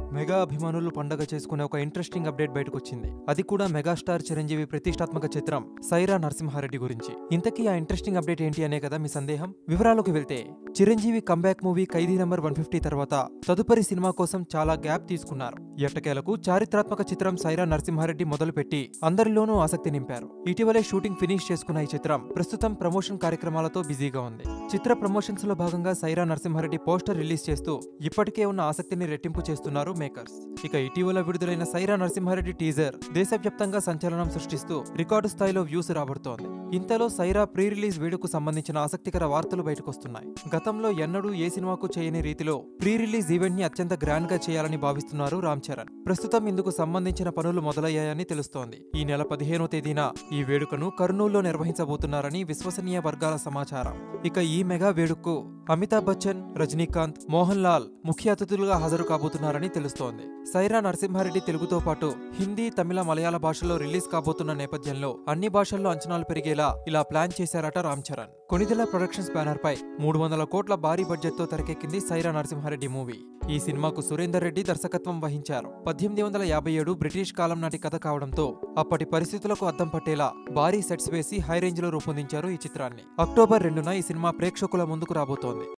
mega అభిమానులు పండగ చేసుకునే ఒక ఇంట్రెస్టింగ్ అప్డేట్ బయటకు వచ్చింది అది కూడా మెగాస్టార్ చిరంజీవి ప్రతిష్టాత్మక చిత్రం సైరా నరసింహారెడ్డి గురించి ఇంతకీ ఆ ఇంట్రెస్టింగ్ అప్డేట్ ఏంటి అనే కదా మీ సందేహం వివరాలకు వెళ్తే Chiranjeevi comeback movie Khaidi number one fifty తర్వాత తదుపరి సినిమా కోసం చాలా గ్యాప్ తీసుకున్నారు ఎట్టకేలకు చారిత్రాత్మక చిత్రం సైరా నరసింహారెడ్డి మొదలుపెట్టి అందరిలోనూ ఆసక్తి నింపారు ఇటీవలే షూటింగ్ ఫినిష్ చేసుకున్న ఈ చిత్రం ప్రస్తుతం ప్రమోషన్ కార్యక్రమాలతో బిజీగా ఉంది చిత్ర ప్రమోషన్స్ లో భాగంగా సైరా నరసింహారెడ్డి పోస్టర్ రిలీజ్ చేస్తూ ఇప్పటికే ఉన్న ఆసక్తిని రెట్టింపు చేస్తున్నారు మేకర్స్ ఇక ఇటీవల విడుదలైన సైరా నరసింహారెడ్డి టీజర్ దేశవ్యాప్తంగా సంచలనం సృష్టిస్తూ రికార్డు స్థాయిలో వ్యూస్ రాబడుతోంది ఇంతలో సైరా ప్రీ రిలీజ్ వేడుకు సంబంధించిన ఆసక్తికర వార్తలు బయటకొస్తున్నాయి గతంలో ఎన్నడూ ఏ సినిమాకు చేయని రీతిలో ప్రీ రిలీజ్ ఈవెంట్ ని అత్యంత గ్రాండ్ గా చేయాలని భావిస్తున్నారు రామ్ చరణ్ ప్రస్తుతం ఇందుకు సంబంధించిన పనులు మొదలయ్యాయని తెలుస్తోంది ఈ నెల పదిహేనో తేదీన ఈ వేడుకను కర్నూలులో నిర్వహించబోతున్నారని విశ్వసనీయ వర్గాల సమాచారం ఇక ఈ మెగా వేడుకకు అమితాబ్ బచ్చన్ రజనీకాంత్ మోహన్ లాల్ ముఖ్య అతిథులుగా హాజరు కాబోతున్నారని తెలుస్తోంది సైరా నరసింహారెడ్డి తెలుగుతో పాటు హిందీ తమిళ మలయాళ భాషల్లో రిలీజ్ కాబోతున్న నేపథ్యంలో అన్ని భాషల్లో అంచనాలు పెరిగేలా ఇలా ప్లాన్ చేశారట రామ్ చరణ్ కొనిదెల ప్రొడక్షన్స్ బ్యానర్ పై మూడు వందల కోట్ల భారీ బడ్జెట్ తో తెరకెక్కింది సైరా నరసింహారెడ్డి మూవీ ఈ సినిమాకు సురేందర్ రెడ్డి దర్శకత్వం వహించారు పద్దెనిమిది వందల యాభై ఏడు బ్రిటిష్ కాలం నాటి కథ కావడంతో అప్పటి పరిస్థితులకు అద్దం పట్టేలా భారీ సెట్స్ వేసి హై రేంజ్ లో రూపొందించారు ఈ చిత్రాన్ని అక్టోబర్ రెండున ఈ సినిమా ప్రేక్షకుల ముందుకు రాబోతోంది